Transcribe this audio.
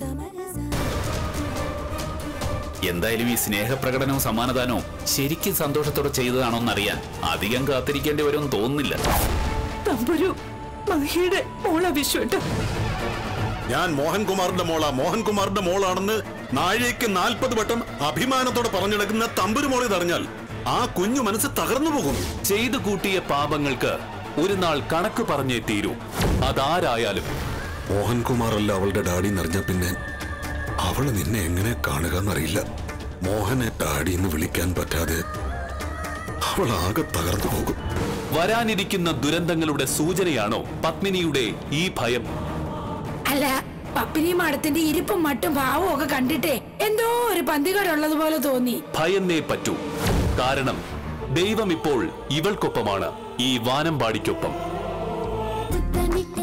എന്തായാലും ഈ സ്നേഹപ്രകടനവും സമ്മാനദാനവും ശരിക്കും സന്തോഷത്തോടെ ചെയ്തതാണോന്നറിയാൻ അധികം കാത്തിരിക്കേണ്ടി വരുമെന്ന് തോന്നുന്നില്ല തമ്പുരു മഹിയുടെ മോള വിശ്വട്ട ഞാൻ മോഹൻകുമാറിന്റെ മോളാ മോഹൻകുമാറിന്റെ മോളാണെന്ന് നാഴികയ്ക്ക് നാൽപ്പത് വട്ടം അഭിമാനത്തോടെ പറഞ്ഞെടുക്കുന്ന തമ്പുരുമോളി തറിഞ്ഞാൽ ആ കുഞ്ഞു മനസ്സ് തകർന്നു പോകും ചെയ്തു കൂട്ടിയ പാപങ്ങൾക്ക് ഒരു നാൾ കണക്ക് പറഞ്ഞേ തീരൂ അതാരായാലും മോഹൻകുമാറല്ല അവളുടെ ഡാഡി എന്നറിഞ്ഞ പിന്നെ അവള് നിന്നെ എങ്ങനെ കാണുക എന്നറിയില്ല മോഹനെ ഡാഡി എന്ന് വിളിക്കാൻ പറ്റാതെ അവൾ ആകെ തകർന്നു പോകും വരാനിരിക്കുന്ന ദുരന്തങ്ങളുടെ സൂചനയാണോ പത്മിനിയുടെ ഈ ഭയം അല്ല പപ്പിനി മാടത്തിന്റെ ഇരിപ്പും മട്ടും ഭാവവും ഒക്കെ കണ്ടിട്ടേ എന്തോ ഒരു പന്തികേടുള്ളത് പോലെ തോന്നി ഭയന്നേ പറ്റൂ കാരണം ദൈവം ഇപ്പോൾ ഇവൾക്കൊപ്പമാണ് ഈ വാനമ്പാടിക്കൊപ്പം മുത്തമിട്ട